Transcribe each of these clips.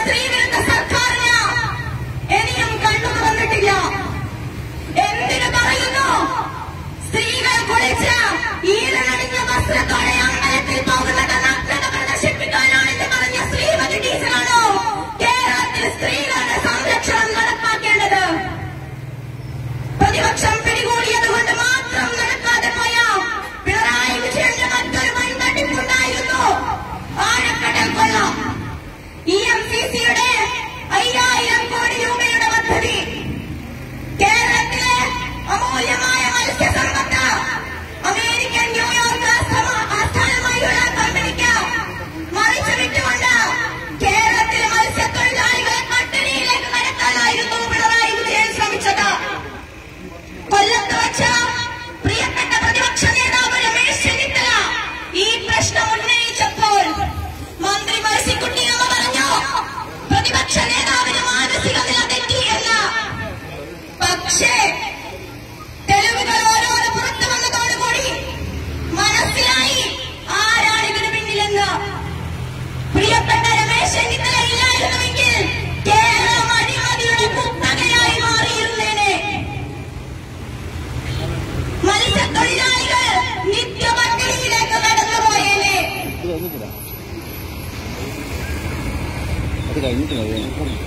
സ്ത്രീവിരുദ്ധ സർക്കാരിന് ഇനിയും കണ്ണു തുറന്നിട്ടില്ല എന്തിനു പറയുന്നു സ്ത്രീകൾ കുളിച്ച് ഈരനണിഞ്ഞ വസ്ത്രത്തോടെ അമ്പലത്തിൽ പോകുന്നത് നഗ്നത പ്രദർശിപ്പിക്കാനാണെന്ന് പറഞ്ഞ ശ്രീമതി ടീച്ചറാണോ കേരളത്തിൽ സ്ത്രീകളുടെ സംരക്ഷണം നടപ്പാക്കേണ്ടത് പ്രതിപക്ഷം പിടികൂടിയത് കൊണ്ട് മാത്രം നടക്കാതെ പോയ പിണറായി വിജയന്റെ മറ്റൊരു വൻതട്ടിപ്പുണ്ടായിരുന്നു ആഴക്കടൽ കൊള്ള ഇ എം സി സിയുടെ അയ്യായിരം കോടി രൂപയുടെ പദ്ധതി കേരളത്തിലെ അമൂല്യമായ മത്സ്യസമ്പത്ത് അമേരിക്കൻ ന്യൂയോർക്ക് ആസ്ഥാന- ആസ്ഥാനമായുള്ള കമ്പനിക്ക് മറിച്ചു വിട്ടുകൊണ്ട് കേരളത്തിലെ മത്സ്യത്തൊഴിലാളികളെ പട്ടിണിയിലേക്ക് കടത്താനായിരുന്നു പിണറായി വിജയൻ ശ്രമിച്ചത് കൊല്ലത്ത് വച്ച് പ്രിയപ്പെട്ട പ്രതിപക്ഷ നേതാവ് രമേശ് ചെന്നിത്തല ഈ പ്രശ്നം ഉന്നയിച്ചപ്പോൾ മന്ത്രി മേഴ്സിക്കുട്ടിയമ്മ പറഞ്ഞു പ്രതിപക്ഷ നേതാവിന് മാനസിക നില തെറ്റി എന്ന് പക്ഷേ തെളിവുകൾ ഓരോന്ന് പുറത്തു വന്നതോടുകൂടി മനസ്സിലായി ആരാണ് ഇതിന് പിന്നിലെന്ന് പ്രിയപ്പെട്ട രമേശ് ചെന്നിത്തല ഇല്ലായിരുന്നുവെങ്കിൽ കേരളം അഴിമതിയുടെ കുത്തകയായി മാറിയിരുന്നേനെ മത്സ്യത്തൊഴിലാളികൾ നിത്യപട്ടിണിയിലേക്ക് കടന്നുപോയേനെ അത് കഴിഞ്ഞിട്ടില്ല അത് കഴിഞ്ഞിട്ടില്ല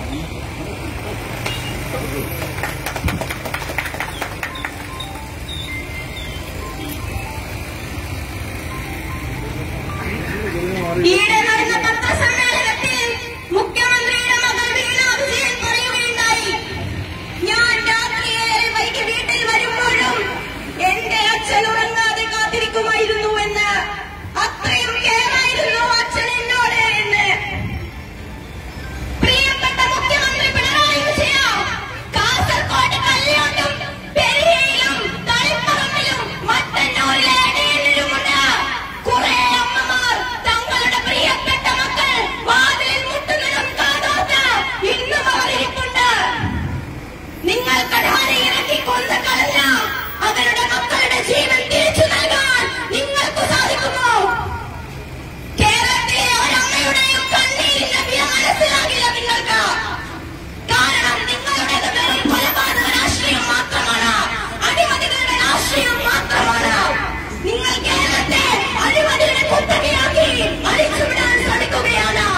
ഈയിടെ നടന്ന പത്രസമ്മേളനത്തിൽ മുഖ്യമന്ത്രിയുടെ മകൾ വീണ വിജയൻ പറയുകയുണ്ടായി ഞാൻ രാത്രിയിൽ വൈകി വീട്ടിൽ വരുമ്പോഴും എന്റെ അച്ഛൻ ഉറങ്ങാതെ കാത്തിരിക്കുമായിരുന്നു എന്ന് അത്രയും കെയറായിരുന്നു അച്ഛൻ എന്നോട് എന്ന് പ്രിയപ്പെട്ട മുഖ്യമന്ത്രി പിണറായി വിജയ കാസർകോട് കല്യോട്ടും പെരിയയിലും തളിപ്പറമ്പിലും മട്ടന്നൂരിലെ എടയനിലുമുണ്ട് കുറെ അമ്മമാർ തങ്ങളുടെ പ്രിയപ്പെട്ട മക്കൾ വാതിലിൽ മുട്ടുന്നതും കാതോത്ത് ഇന്നും അവർ ഇരിപ്പുണ്ട് നിങ്ങൾ കടാരെ ഇറക്കി കൊന്ന് കളഞ്ഞ അവരുടെ മക്കളുടെ ജീവൻ തിരിച്ചു നൽകാൻ നിങ്ങൾക്ക് സാധിക്കുമോ കേരളത്തിലെ ഒരമ്മയുടെയും കണ്ണീരിന്റെ വില മനസ്സിലാകില്ല നിങ്ങൾക്ക് കാരണം നിങ്ങളുടേത് വെറും കൊലപാതക രാഷ്ട്രീയം മാത്രമാണ് അഴിമതികളുടെ രാഷ്ട്രീയം മാത്രമാണ് നിങ്ങൾ കേരളത്തെ അഴിമതിയുടെ കുത്തകയാക്കി അഴിച്ചുവിടാൻ ശ്രമിക്കുകയാണ്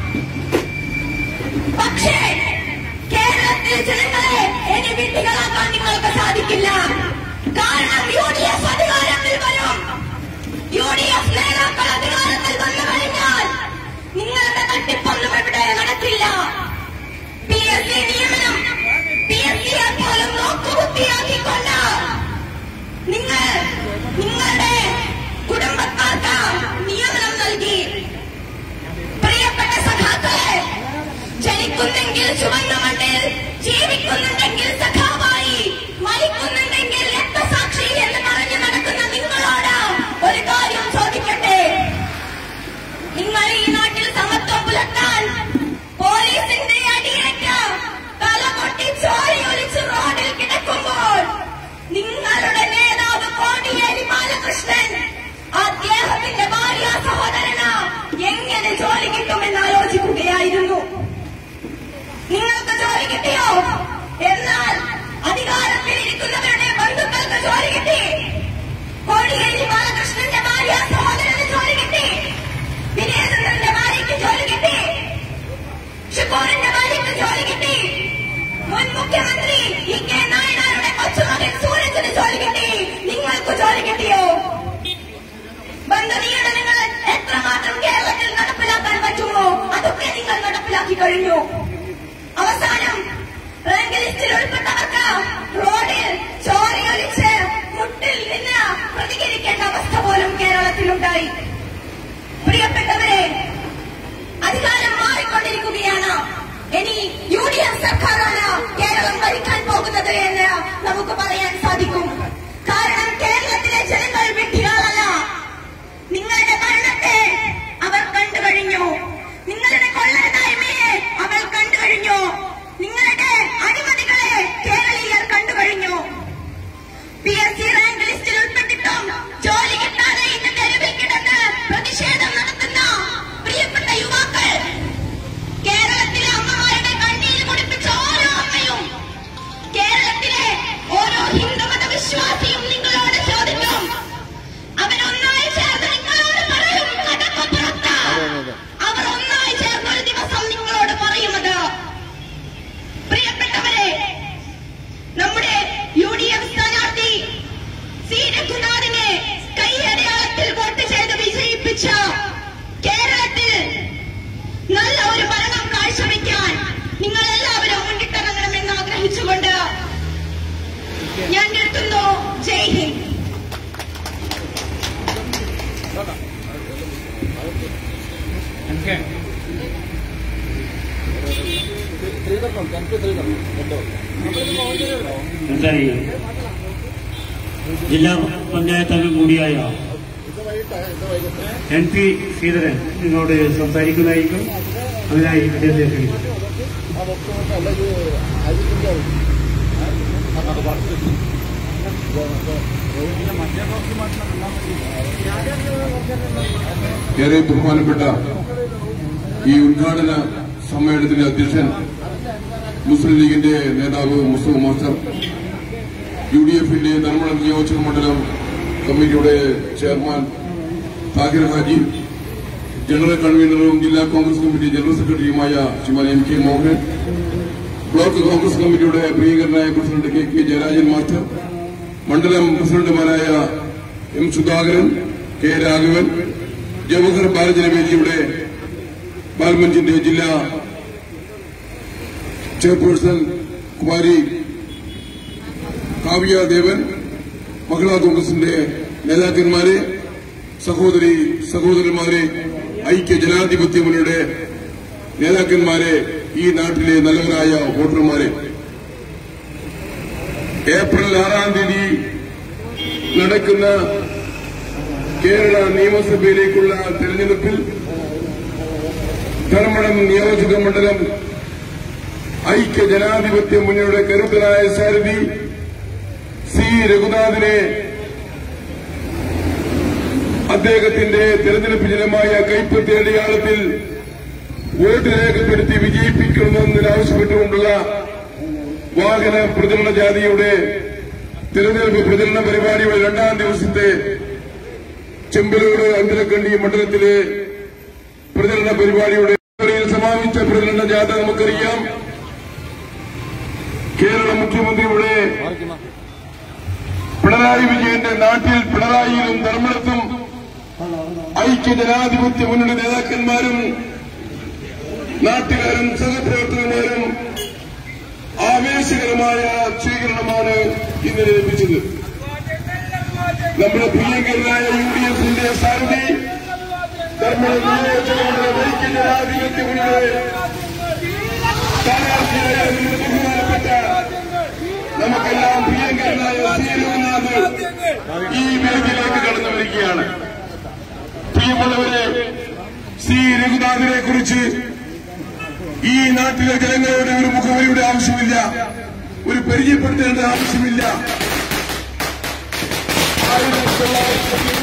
പക്ഷേ കേരളത്തിലെ ജനങ്ങളെ ഇനി വിഡ്ഢികളാക്കാൻ നിങ്ങൾക്ക് സാധിക്കില്ല കാരണം യു ഡി എഫ് അധികാരത്തിൽ വരും യു ഡി എഫ് നേതാക്കൾ അധികാരത്തിൽ വന്നു കഴിഞ്ഞാൽ നിങ്ങളുടെ തട്ടിപ്പൊന്നും ഇവിടെ നടക്കില്ല പി എസ് സി നിയമനം പി എസ് സിയെ പോലും നോക്കുകുത്തിയാക്കിക്കൊണ്ട് നിങ്ങൾ നിങ്ങളുടെ കുടുംബക്കാർക്ക് നിയമനം നൽകി പ്രിയപ്പെട്ട സഖാക്കളെ ജനിക്കുന്നെങ്കിൽ ചുവന്ന മണ്ണിൽ ജീവിക്കുന്നുണ്ടെങ്കിൽ സഖാവായി മരിക്കുന്നുണ്ടെങ്കിൽ രക്തസാക്ഷി എന്ന് പറഞ്ഞു നടക്കുന്ന നിങ്ങളോട് ഒരു കാര്യം ചോദിക്കട്ടെ നിങ്ങൾ ഈ നാട്ടിൽ സമത്വം പുലർത്താൻ പോലീസിന്റെ അടിയേറ്റ് തലകൊട്ടി ചോരയൊലിച്ച് റോഡിൽ കിടക്കുമ്പോൾ നിങ്ങളുടെ നേതാവ് കോടിയേരി ബാലകൃഷ്ണൻ അദ്ദേഹത്തിന്റെ ഭാര്യ സഹോദരന് എങ്ങനെ ജോലി കിട്ടുമെന്ന് ആലോചിക്കുകയായിരുന്നു നിങ്ങൾക്ക് ജോലി കിട്ടിയോ എന്നാൽ അധികാരത്തിലിരിക്കുന്നവരുടെ ബന്ധുക്കൾക്ക് ജോലി കിട്ടി കോടിയേരി ബാലകൃഷ്ണന്റെ ഭാര്യ സഹോദരന് ജോലി കിട്ടി വിനേന്ദ്രന്റെ ഭാര്യയ്ക്ക് ജോലി കിട്ടി ഷുക്കൂറിന്റെ ഭാര്യയ്ക്ക് ജോലി കിട്ടി മുൻ മുഖ്യമന്ത്രി ഇ കെ നായനാരുടെ കൊച്ചുമകൻ സൂരജിന് ജോലി കിട്ടി നിങ്ങൾക്ക് ജോലി കിട്ടിയോ ബന്ധുനിയമനങ്ങൾ എത്രമാത്രം കേരളത്തിൽ നടപ്പിലാക്കാൻ പറ്റുമോ അതൊക്കെ നിങ്ങൾ നടപ്പിലാക്കി കഴിഞ്ഞു അവസാനം റാങ്ക് ലിസ്റ്റിൽ ഉൾപ്പെട്ടവർക്ക് റോഡിൽ ചോരയൊലിച്ച് മുട്ടിൽ നിന്ന് പ്രതികരിക്കേണ്ട അവസ്ഥ പോലും കേരളത്തിൽ ഞാൻ നിർത്തുന്നു ജയ് ഹിന്ദ് എന്തായി ജില്ലാ പഞ്ചായത്ത് അംഗം കൂടിയായ എൻ പി ശ്രീധരൻ നിങ്ങളോട് സംസാരിക്കുന്നതായിരിക്കും അതിനായി അദ്ദേഹത്തെ ക്ഷണിക്കുന്നു ഏറെ ബഹുമാനപ്പെട്ട ഈ ഉദ്ഘാടന സമ്മേളനത്തിന്റെ അധ്യക്ഷൻ മുസ്ലിം ലീഗിന്റെ നേതാവ് മുസ്ലിം മാസ്റ്റർ യു ഡി എഫിന്റെ ധർമ്മട നിയോജക മണ്ഡലം കമ്മിറ്റിയുടെ ചെയർമാൻ താഹിർ ഹാജി ജനറൽ കൺവീനറും ജില്ലാ കോൺഗ്രസ് കമ്മിറ്റി ജനറൽ സെക്രട്ടറിയുമായ ശ്രീമാൻ M K Mohan block Congress കമ്മിറ്റിയുടെ പ്രിയങ്കരനായ president K K Jayarajan master മണ്ഡലം പ്രസിഡന്റുമാരായ എം സുധാകരൻ കെ രാഘവൻ ജവഹർ ബാലജനവേദിയുടെ പാർലമെന്റിന്റെ ജില്ലാ ചെയർപേഴ്സൺ കുമാരി കാവ്യ ദേവൻ മഹിളാ കോൺഗ്രസിന്റെ നേതാക്കന്മാരെ സഹോദരി സഹോദരന്മാരെ ഐക്യ ജനാധിപത്യ മുന്നണിയുടെ നേതാക്കന്മാരെ ഈ നാട്ടിലെ നല്ലവരായ വോട്ടർമാരെ ഏപ്രിൽ ആറാം തീയതി നടക്കുന്ന കേരള നിയമസഭയിലേക്കുള്ള തെരഞ്ഞെടുപ്പിൽ ധർമ്മടം നിയോജക മണ്ഡലം ഐക്യ ജനാധിപത്യ മുന്നണിയുടെ കരുത്തനായ സാരഥി സി രഘുനാഥിനെ അദ്ദേഹത്തിന്റെ തെരഞ്ഞെടുപ്പ് ജനമായ കൈപ്പത്തി അടയാളത്തിൽ വോട്ട് രേഖപ്പെടുത്തി വിജയിപ്പിക്കണമെന്നതിനാവശ്യപ്പെട്ടുകൊണ്ടുള്ള വാഹന പ്രചരണ ജാതിയുടെ തെരഞ്ഞെടുപ്പ് പ്രചരണ പരിപാടിയുടെ രണ്ടാം ദിവസത്തെ ചെമ്പലൂർ അന്തലക്കണ്ടി മണ്ഡലത്തിലെ പ്രചരണ പരിപാടിയുടെ സമാപിച്ച പ്രചരണ ജാഥ നമുക്കറിയാം കേരള മുഖ്യമന്ത്രിയുടെ പിണറായി വിജയന്റെ നാട്ടിൽ പിണറായിയിലും ധർമ്മടത്തും ഐക്യ ജനാധിപത്യ മുന്നണി നേതാക്കന്മാരും നാട്ടുകാരും സഹപ്രവർത്തകന്മാരും ആവേശകരമായ സ്വീകരണമാണ് ഇന്നലെ ലഭിച്ചത് നമ്മുടെ പ്രിയങ്കരനായ യു ഡി എഫിന്റെ സാരഥി ധർമ്മട നിയോജകമണ്ഡലം ഐക്യ ജനാധിപത്യ മുന്നണി സ്ഥാനാർത്ഥിയായ നമ്മുടെ ബഹുമാനപ്പെട്ട നമുക്കെല്ലാം പ്രിയങ്കരനായ സി രഘുനാഥ് ഈ വേദിയിലേക്ക് കടന്നു വരികയാണ് പ്രിയമുള്ളവരെ സി രഘുനാഥിനെ കുറിച്ച് ഈ നാട്ടിലെ ജനങ്ങളോട് ഒരു മുഖവരിയുടെ ആവശ്യമില്ല ഒരു പരിചയപ്പെടുത്തേണ്ട ആവശ്യമില്ല ആയിരത്തി തൊള്ളായിരത്തി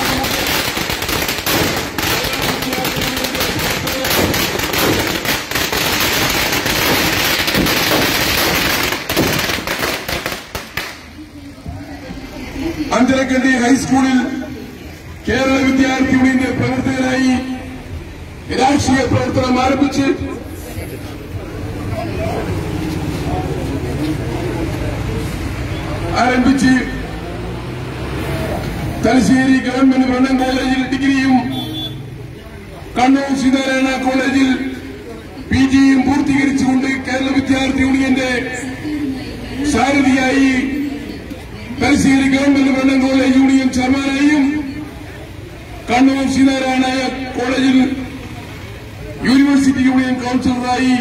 അഞ്ചരക്കണ്ടി ഹൈസ്കൂളിൽ കേരള വിദ്യാർത്ഥി യൂണിയന്റെ പ്രവർത്തകരായി രാഷ്ട്രീയ പ്രവർത്തനം ആരംഭിച്ച് ആരംഭിച്ച് തലശ്ശേരി ഗവൺമെന്റ് ബ്രണ്ണൻ കോളേജിൽ ഡിഗ്രിയും കണ്ണൂർ ശ്രീനാരായണ കോളേജിൽ പി ജിയും പൂർത്തീകരിച്ചുകൊണ്ട് കേരള വിദ്യാർത്ഥി യൂണിയന്റെ സാരഥിയായി Thalassery government Brennen college union ചെയർമാനായും കണ്ണൂർ ശ്രീനാരായണ കോളേജിൽ യൂണിവേഴ്സിറ്റി യൂണിയൻ കൌൺസിലറായി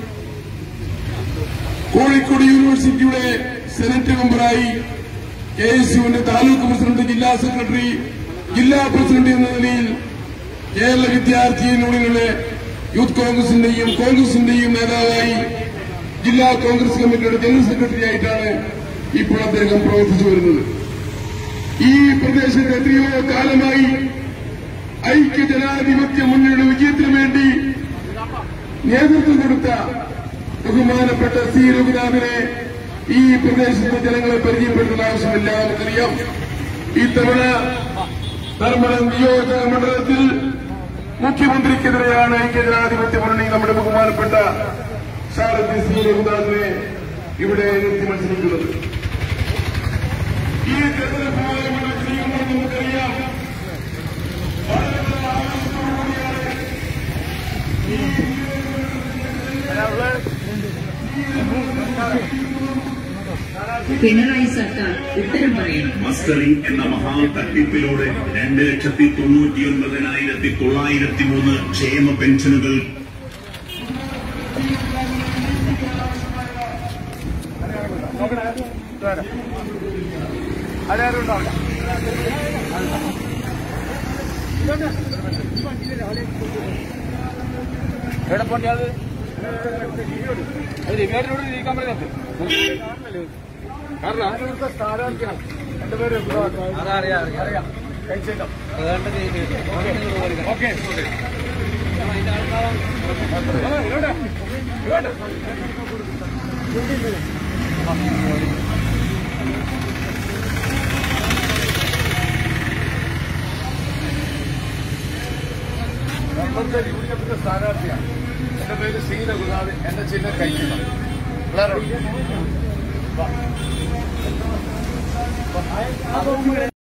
കോഴിക്കോട് യൂണിവേഴ്സിറ്റിയുടെ സെനറ്റ് മെമ്പറായി കെ എസ് യുവിന്റെ താലൂക്ക് പ്രസിഡന്റ് ജില്ലാ സെക്രട്ടറി ജില്ലാ പ്രസിഡന്റ് എന്ന നിലയിൽ കേരള വിദ്യാർത്ഥി യൂണിയനിലെ യൂത്ത് കോൺഗ്രസിന്റെയും കോൺഗ്രസിന്റെയും നേതാവായി ജില്ലാ കോൺഗ്രസ് കമ്മിറ്റിയുടെ ജനറൽ സെക്രട്ടറി ആയിട്ടാണ് ഇപ്പോൾ അദ്ദേഹം പ്രവർത്തിച്ചു വരുന്നത് ഈ പ്രദേശത്ത് എത്രയോ കാലമായി ഐക്യ ജനാധിപത്യ മുന്നണിയുടെ വിജയത്തിനു വേണ്ടി നേതൃത്വം കൊടുത്ത ബഹുമാനപ്പെട്ട സി രഘുനാഥിനെ ഈ പ്രദേശത്തെ ജനങ്ങളെ പരിചയപ്പെടുത്തുന്ന ആവശ്യമില്ല നമുക്കറിയാം ഇത്തവണ ധർമ്മടം നിയോജക മണ്ഡലത്തിൽ മുഖ്യമന്ത്രിക്കെതിരെയാണ് ഐക്യ ജനാധിപത്യ മുന്നണി നമ്മുടെ ബഹുമാനപ്പെട്ട സാരഥി സി രഘുനാഥിനെ ഇവിടെ നിർത്തി മത്സരിക്കുന്നത് ഈ തെരഞ്ഞെടുപ്പുമായി മുന്നോട്ട് നീങ്ങുമ്പോൾ നമുക്കറിയാം വളരെ ആവേശത്തോടുകൂടിയാണ് പിണറായി സർക്കാർ ഉത്തരം പറയണം മസ്റ്ററിംഗ് എന്ന മഹാ തട്ടിപ്പിലൂടെ രണ്ട് ലക്ഷത്തി തൊണ്ണൂറ്റിയൊൻപതിനായിരത്തി തൊള്ളായിരത്തി മൂന്ന് ക്ഷേമ പെൻഷനുകൾ എവിടെ പോണ്ടിയത് രവിയാടിനോട് ഇരിക്കാൻ പറയുന്നത് കാരണം സ്ഥാനാർത്ഥിയാണ് രണ്ടുപേരും അറിയാം അറിയാം അറിയാം കഴിച്ചേക്കാം ഓക്കെ നമ്മളുടെ യു ഡി എഫിന്റെ സ്ഥാനാർത്ഥിയാണ് എന്റെ പേര് സീന ഗുലാബ് എന്റെ ചിഹ്നം കഴിക്കണം എല്ലാവരും